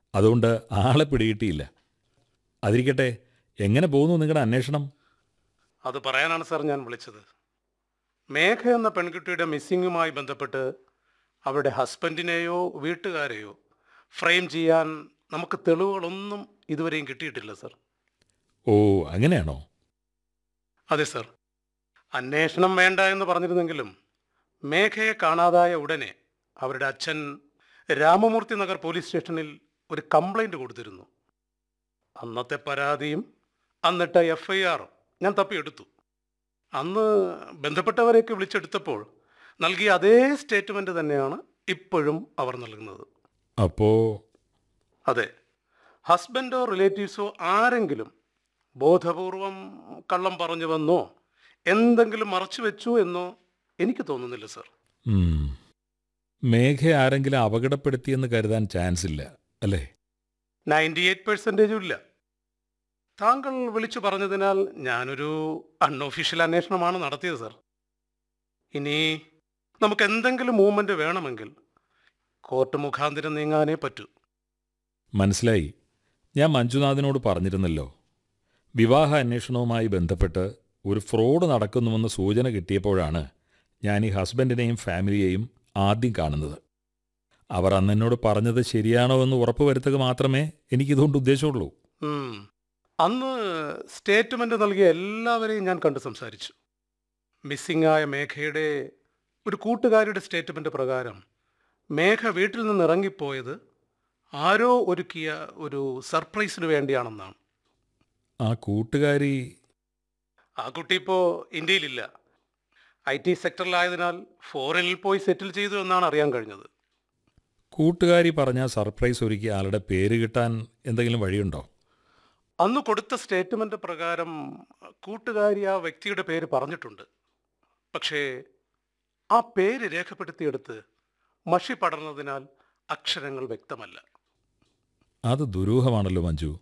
അതുകൊണ്ട് ആളെ പിടികിട്ടിയില്ല അതിരിക്കട്ടെ എങ്ങനെ പോകുന്നു നിങ്ങളുടെ അന്വേഷണം അത് പറയാനാണ് സാർ ഞാൻ വിളിച്ചത് മേഘ എന്ന പെൺകുട്ടിയുടെ മിസ്സിങ്ങുമായി ബന്ധപ്പെട്ട് അവരുടെ ഹസ്ബൻഡിനെയോ വീട്ടുകാരെയോ ഫ്രെയിം ചെയ്യാൻ നമുക്ക് തെളിവുകളൊന്നും ഇതുവരെയും കിട്ടിയിട്ടില്ല സർ ഓ അങ്ങനെയാണോ അതെ സർ അന്വേഷണം വേണ്ട എന്ന് പറഞ്ഞിരുന്നെങ്കിലും മേഘയെ കാണാതായ ഉടനെ അവരുടെ അച്ഛൻ രാമമൂർത്തി നഗർ പോലീസ് സ്റ്റേഷനിൽ ഒരു കംപ്ലൈൻറ്റ് കൊടുത്തിരുന്നു അന്നത്തെ പരാതിയും അന്നിട്ട എഫ് ഐ ആറും ഞാൻ തപ്പിയെടുത്തു അന്ന് ബന്ധപ്പെട്ടവരെയൊക്കെ വിളിച്ചെടുത്തപ്പോൾ നൽകിയ അതേ സ്റ്റേറ്റ്മെൻറ്റ് തന്നെയാണ് ഇപ്പോഴും അവർ നൽകുന്നത് അപ്പോ അതെ ഹസ്ബൻഡോ റിലേറ്റീവ്സോ ആരെങ്കിലും ബോധപൂർവം കള്ളം പറഞ്ഞുവെന്നോ എന്തെങ്കിലും മറച്ചു വെച്ചു എന്നോ എനിക്ക് തോന്നുന്നില്ല സർ ഉം, മേഘ ആരെങ്കിലും അപകടപ്പെടുത്തിയെന്ന് കരുതാൻ ചാൻസ് ഇല്ല അല്ലേ നയൻറ്റി എയ്റ്റ് പെർസെൻറ്റേജും ഇല്ല താങ്കൾ വിളിച്ചു പറഞ്ഞതിനാൽ ഞാനൊരു അൺഒഫീഷ്യൽ അന്വേഷണമാണ് നടത്തിയത് സർ ഇനി നമുക്ക് എന്തെങ്കിലും മൂവ്മെൻ്റ് വേണമെങ്കിൽ കോർട്ട് മുഖാന്തരം നീങ്ങാനേ പറ്റൂ മനസ്സിലായി ഞാൻ മഞ്ജുനാഥിനോട് പറഞ്ഞിരുന്നല്ലോ വിവാഹ അന്വേഷണവുമായി ബന്ധപ്പെട്ട് ഒരു ഫ്രോഡ് നടക്കുന്നുവെന്ന് സൂചന കിട്ടിയപ്പോഴാണ് ഞാൻ ഈ ഹസ്ബൻഡിനെയും ഫാമിലിയെയും ആദ്യം കാണുന്നത് അവർ അന്ന് എന്നോട് പറഞ്ഞത് ശരിയാണോ എന്ന് ഉറപ്പുവരുത്തുക മാത്രമേ എനിക്കിതുകൊണ്ട് ഉദ്ദേശമുള്ളൂ ഉം. അന്ന് സ്റ്റേറ്റ്മെന്റ് നൽകിയ എല്ലാവരെയും ഞാൻ കണ്ട് സംസാരിച്ചു മിസ്സിംഗ് ആയ മേഘയുടെ ഒരു കൂട്ടുകാരിയുടെ സ്റ്റേറ്റ്മെന്റ് പ്രകാരം മേഘ വീട്ടിൽ നിന്ന് ഇറങ്ങിപ്പോയത് ആരോ ഒരുക്കിയ ഒരു സർപ്രൈസിന് വേണ്ടിയാണെന്നാണ് ആ കൂട്ടുകാരി ആ കുട്ടി ഇപ്പോൾ ഇന്ത്യയിലില്ല ഐ ടി സെക്ടറിലായതിനാൽ ഫോറിനിൽ പോയി സെറ്റിൽ ചെയ്തു എന്നാണ് അറിയാൻ കഴിഞ്ഞത് കൂട്ടുകാരി പറഞ്ഞ സർപ്രൈസ് ഒരുക്കി ആളുടെ പേര് കിട്ടാൻ എന്തെങ്കിലും വഴിയുണ്ടോ അന്ന് കൊടുത്ത സ്റ്റേറ്റ്മെന്റ് പ്രകാരം കൂട്ടുകാരി ആ വ്യക്തിയുടെ പേര് പറഞ്ഞിട്ടുണ്ട് പക്ഷേ ആ പേര് രേഖപ്പെടുത്തിയെടുത്ത് മഷി പടർന്നതിനാൽ അക്ഷരങ്ങൾ വ്യക്തമല്ല അത് ദുരൂഹമാണല്ലോ മഞ്ജു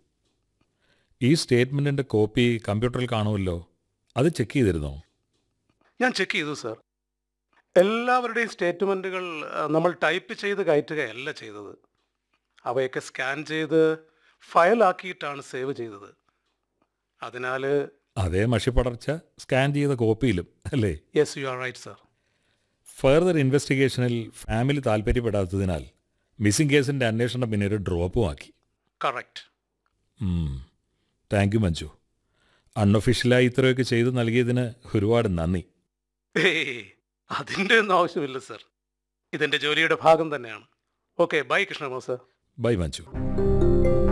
ഈ സ്റ്റേറ്റ്മെൻറ്റിൻ്റെ കോപ്പി കമ്പ്യൂട്ടറിൽ കാണുമല്ലോ അത് ചെക്ക് ചെയ്തിരുന്നോ ഞാൻ ചെക്ക് ചെയ്തു സർ എല്ലാവരുടെയും സ്റ്റേറ്റ്മെൻറ്റുകൾ നമ്മൾ ടൈപ്പ് ചെയ്ത് കയറ്റുകയല്ല ചെയ്തത് അവയൊക്കെ സ്കാൻ ചെയ്ത് ഫയലാക്കിയിട്ടാണ് സേവ് ചെയ്തത് അതിനാൽ അതേ മഷിപ്പടർച്ച സ്കാൻ ചെയ്ത കോപ്പിയിലും അല്ലേ yes you are right sir further ഇൻവെസ്റ്റിഗേഷനിൽ ഫാമിലി താല്പര്യപ്പെടാത്തതിനാൽ മിസ്സിംഗ് കേസിൻ്റെ അന്വേഷണം പിന്നെ ഒരു ഡ്രോപ്പും ആക്കി കറക്റ്റ് താങ്ക് യു മഞ്ജു അൺഒഫീഷ്യലായി ഇത്രയൊക്കെ ചെയ്തു നൽകിയതിന് ഒരുപാട് നന്ദി ഏയ് അതിൻ്റെ ഒന്നും ആവശ്യമില്ല സർ ഇതെൻ്റെ ജോലിയുടെ ഭാഗം തന്നെയാണ് ഓക്കെ ബൈ കൃഷ്ണമോ സർ ബൈ മഞ്ജു